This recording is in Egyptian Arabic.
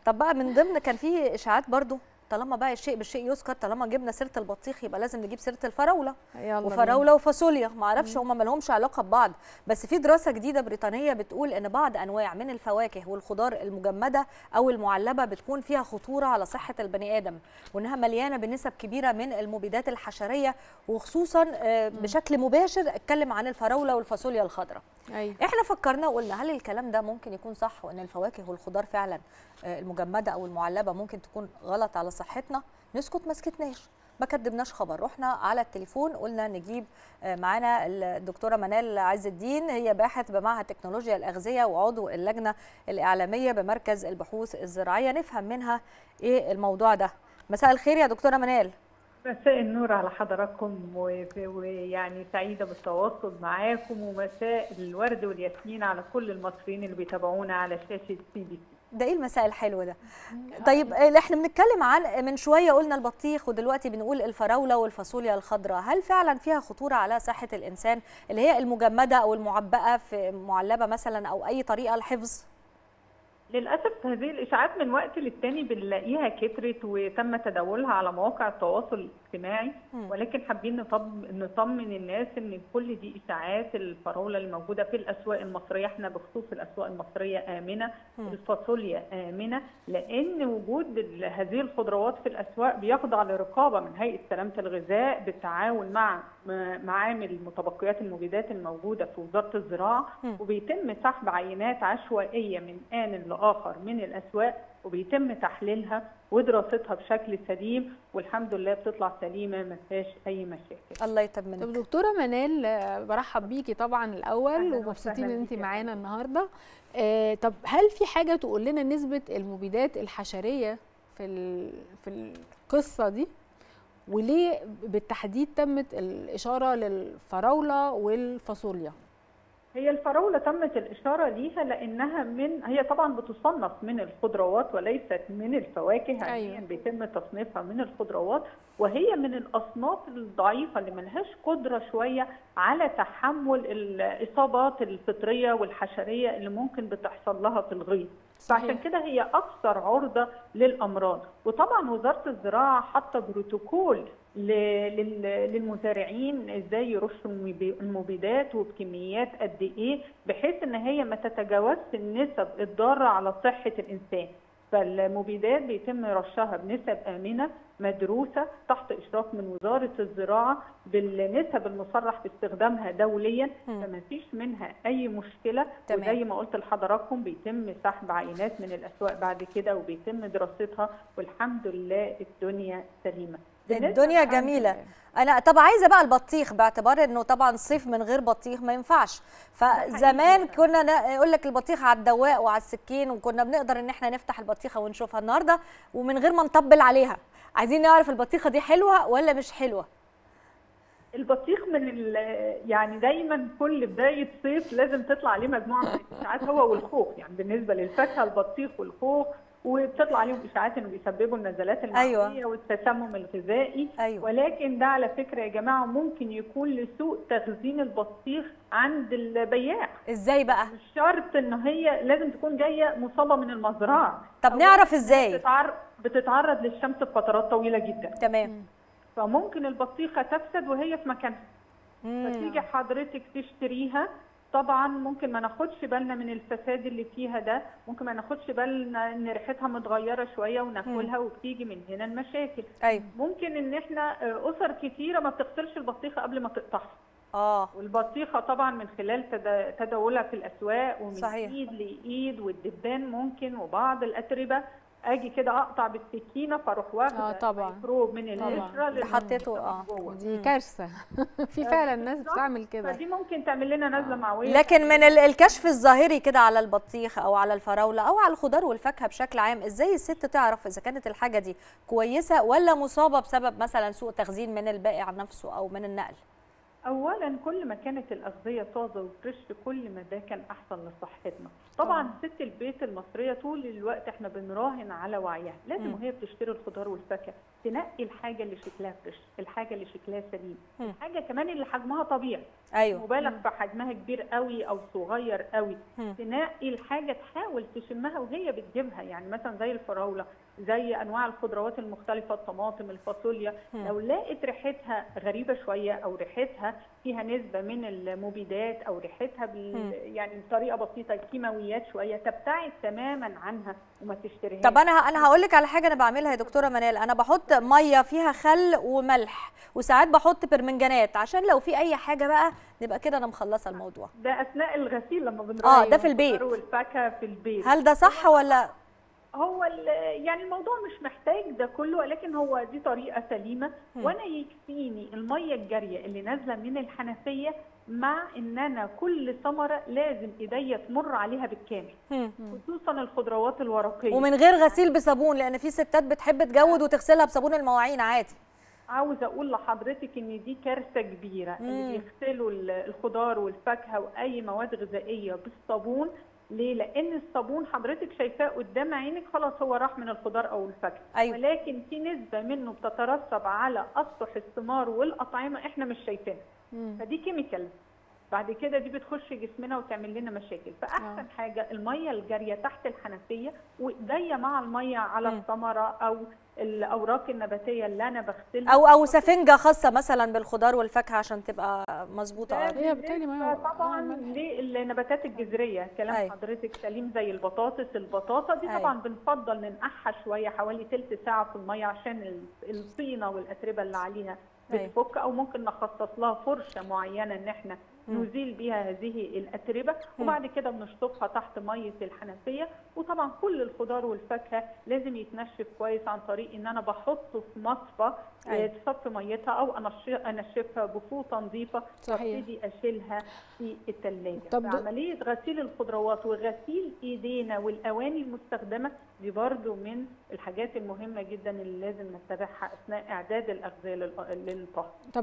طب بقى من ضمن كان في اشاعات برضو طالما بقى الشيء بالشيء يذكر طالما جبنا سيره البطيخ يبقى لازم نجيب سيره الفراوله يلا بينا. وفراوله وفاصوليا ما اعرفش هم ما لهمش علاقه ببعض بس في دراسه جديده بريطانيه بتقول ان بعض انواع من الفواكه والخضار المجمده او المعلبه بتكون فيها خطوره على صحه البني ادم وانها مليانه بنسب كبيره من المبيدات الحشريه وخصوصا آه، بشكل مباشر اتكلم عن الفراوله والفاصوليا الخضراء ايوه احنا فكرنا وقلنا هل الكلام ده ممكن يكون صح وان الفواكه والخضار فعلا آه، المجمده او المعلبه ممكن تكون غلط على صحتنا نسكت ما سكتناش ما كدبناش خبر رحنا على التليفون قلنا نجيب آه، معانا الدكتوره منال عز الدين هي باحث بمعهد تكنولوجيا الاغذيه وعضو اللجنه الاعلاميه بمركز البحوث الزراعيه نفهم منها ايه الموضوع ده مساء الخير يا دكتوره منال مساء النور على حضراتكم و- ويعني سعيدة بالتواصل معاكم ومساء الورد والياسمين على كل المصريين اللي بيتابعونا على شاشة سي بي سي ده ايه المساء الحلو ده طيب آه، احنا بنتكلم عن من شويه قلنا البطيخ ودلوقتي بنقول الفراوله والفاصوليا الخضراء هل فعلا فيها خطوره على صحه الانسان اللي هي المجمده او المعبأه في معلبه مثلا او اي طريقه للحفظ للأسف هذه الإشاعات من وقت للتاني بنلاقيها كترت وتم تداولها على مواقع التواصل الاجتماعي مم. ولكن حابين نطم- نطمن الناس ان كل دي اشاعات الفراوله الموجوده في الاسواق المصريه احنا بخصوص الاسواق المصريه امنه مم. الفاصوليا امنه لان وجود ال- هذه الخضروات في الاسواق بيخضع لرقابه من هيئه سلامه الغذاء بالتعاون مع م- معامل متبقيات المبيدات الموجوده في وزاره الزراعه مم. وبيتم سحب عينات عشوائيه من آن لاخر من الاسواق وبيتم تحليلها ودراستها بشكل سليم والحمد لله بتطلع سليمه ما فيهاش اي مشاكل الله طب يطمنك دكتوره منال آه، برحب بيكي طبعا الاول أهلاً ومبسوطين وسهلاً ان انت بيكي يا معانا فندم. النهارده آه، طب هل في حاجه تقول لنا نسبه المبيدات الحشريه في ال- في القصه دي وليه بالتحديد تمت الاشاره للفراوله والفاصوليا هي الفراولة تمت الإشارة ليها لأنها من هي طبعا بتصنف من الخضروات وليست من الفواكه أيوة. أيوة. بيتم تصنيفها من الخضروات وهي من الأصناف الضعيفة اللي ملهاش قدرة شوية على تحمل الإصابات الفطرية والحشرية اللي ممكن بتحصل لها في الغيط فعشان كده هي أكثر عرضة للأمراض وطبعا وزارة الزراعة حاطة بروتوكول ل- لل- للمزارعين ازاي يرشوا المبي- المبيدات وبكميات قد ايه بحيث ان هي ما تتجاوزش النسب الضاره على صحه الانسان فالمبيدات بيتم رشها بنسب امنه مدروسه تحت اشراف من وزاره الزراعه بالنسب المصرح باستخدامها دوليا مم. فما فيش منها اي مشكله تمام. وزي ما قلت لحضراتكم بيتم سحب عينات من الاسواق بعد كده وبيتم دراستها والحمد لله الدنيا سليمه بالنسبة الدنيا لحاجة- جميله انا طب عايزه بقى البطيخ باعتبار انه طبعا صيف من غير بطيخ ما ينفعش فزمان حقيقي. كنا نقول لك البطيخ على الدواء وعلى السكين وكنا بنقدر ان احنا نفتح البطيخه ونشوفها النهارده ومن غير ما نطبل عليها عايزين نعرف البطيخه دي حلوه ولا مش حلوه البطيخ من ال- يعني دايما كل بدايه صيف لازم تطلع عليه مجموعه من الاشاعات هو والخوخ يعني بالنسبه للفاكهه البطيخ والخوخ وبتطلع عليهم اشاعات انه بيسببوا النزلات المعويه أيوة. والتسمم الغذائي ايوه ولكن ده على فكره يا جماعه ممكن يكون لسوء تخزين البطيخ عند البياع ازاي بقى مش شرط ان هي لازم تكون جايه مصابه من المزرعه طب أولاً نعرف ازاي بتتعر... بتتعرض للشمس بفترات طويله جدا تمام فممكن البطيخه تفسد وهي في مكانها فتيجي مم. حضرتك تشتريها طبعا ممكن ما ناخدش بالنا من الفساد اللي فيها ده ممكن ما ناخدش بالنا ان ريحتها متغيره شويه وناكلها وبتيجي من هنا المشاكل ايوه ممكن ان احنا آه، اسر كتيره ما بتغسلش البطيخه قبل ما تقطعها اه والبطيخه طبعا من خلال تدا- تداولها في الاسواق ومن صحيح. ايد لايد والدبان ممكن وبعض الاتربه اجي كده اقطع بالسكينه فاروح واخده آه، طبعا. ميكروب من طبعا. القشره اللي حطيته، آه. جوه. دي مم. كارثه في فعلا ناس بالظبط. بتعمل كده فدي ممكن تعمل لنا نزله معويه لكن من ال- الكشف الظاهري كده على البطيخ او على الفراوله او على الخضار والفاكهه بشكل عام ازاي الست تعرف اذا كانت الحاجه دي كويسه ولا مصابه بسبب مثلا سوء تخزين من البائع نفسه او من النقل اولا كل ما كانت الاغذيه طازه وفريش كل ما ده كان احسن لصحتنا طبعا ست البيت المصريه طول الوقت احنا بنراهن على وعيها لازم مم. وهي بتشتري الخضار والفاكهه تنقي الحاجه اللي شكلها فريش الحاجه اللي شكلها سليم مم. الحاجه كمان اللي حجمها طبيعي ايوه مبالغ في حجمها كبير قوي او صغير قوي مم. تنقي الحاجه تحاول تشمها وهي بتجيبها يعني مثلا زي الفراوله زي انواع الخضروات المختلفه الطماطم الفاصوليا مم. لو لقيت ريحتها غريبه شويه او ريحتها فيها نسبه من المبيدات او ريحتها بال... مم. يعني بطريقه بسيطه كيماويات شويه تبتعد تماما عنها وما تشتريهاش طب انا انا هقول لك على حاجه انا بعملها يا دكتوره منال انا بحط ميه فيها خل وملح وساعات بحط برمنجانات عشان لو في اي حاجه بقى نبقى كده انا مخلصه الموضوع ده اثناء الغسيل لما بنروح اه ده في البيت والفاكهه في البيت هل ده صح ولا هو ال- يعني الموضوع مش محتاج ده كله ولكن هو دي طريقه سليمه مم. وانا يكفيني الميه الجاريه اللي نازله من الحنفيه مع ان انا كل ثمره لازم ايديا تمر عليها بالكامل هم. خصوصا الخضروات الورقيه ومن غير غسيل بصابون لان في ستات بتحب تجود وتغسلها بصابون المواعين عادي عاوزه اقول لحضرتك ان دي كارثه كبيره مم. اللي بيغسلوا ال- الخضار والفاكهه واي مواد غذائيه بالصابون ليه؟ لان الصابون حضرتك شايفاه قدام عينك خلاص هو راح من الخضار او الفاكهه أيوة. ولكن في نسبه منه بتترسب على اسطح الثمار والاطعمه احنا مش شايفينها مم. فدي كيميكال بعد كده دي بتخش جسمنا وتعمل لنا مشاكل فاحسن آه. حاجه الميه الجاريه تحت الحنفيه وايديا مع الميه على مم. الثمره او الاوراق النباتيه اللي انا بغسلها او او سفنجه خاصه مثلا بالخضار والفاكهه عشان تبقى مظبوطه ده أكتر. هي بالتالي ما بالنسبة هو- طبعا آه، ملح. للنباتات الجذريه كلام أيوة. حضرتك سليم زي البطاطس البطاطا دي أيوة. طبعا بنفضل ننقعها شويه حوالي تلت ساعه في الميه عشان ال- الطينه والاتربه اللي عليها أيوة. بتفك او ممكن نخصص لها فرشه معينه ان احنا مم. نزيل بيها هذه الاتربه وبعد كده بنشطفها تحت ميه الحنفيه وطبعا كل الخضار والفاكهه لازم يتنشف كويس عن طريق ان انا بحطه في مصفى أيوة. آه، تصفي ميتها او أنش- انشفها بفوطه نظيفه صحيح. وابتدي اشيلها في الثلاجه طب د- عمليه غسيل الخضروات وغسيل ايدينا والاواني المستخدمه دي برضو من الحاجات المهمه جدا اللي لازم نتبعها اثناء اعداد الاغذيه للطهي طب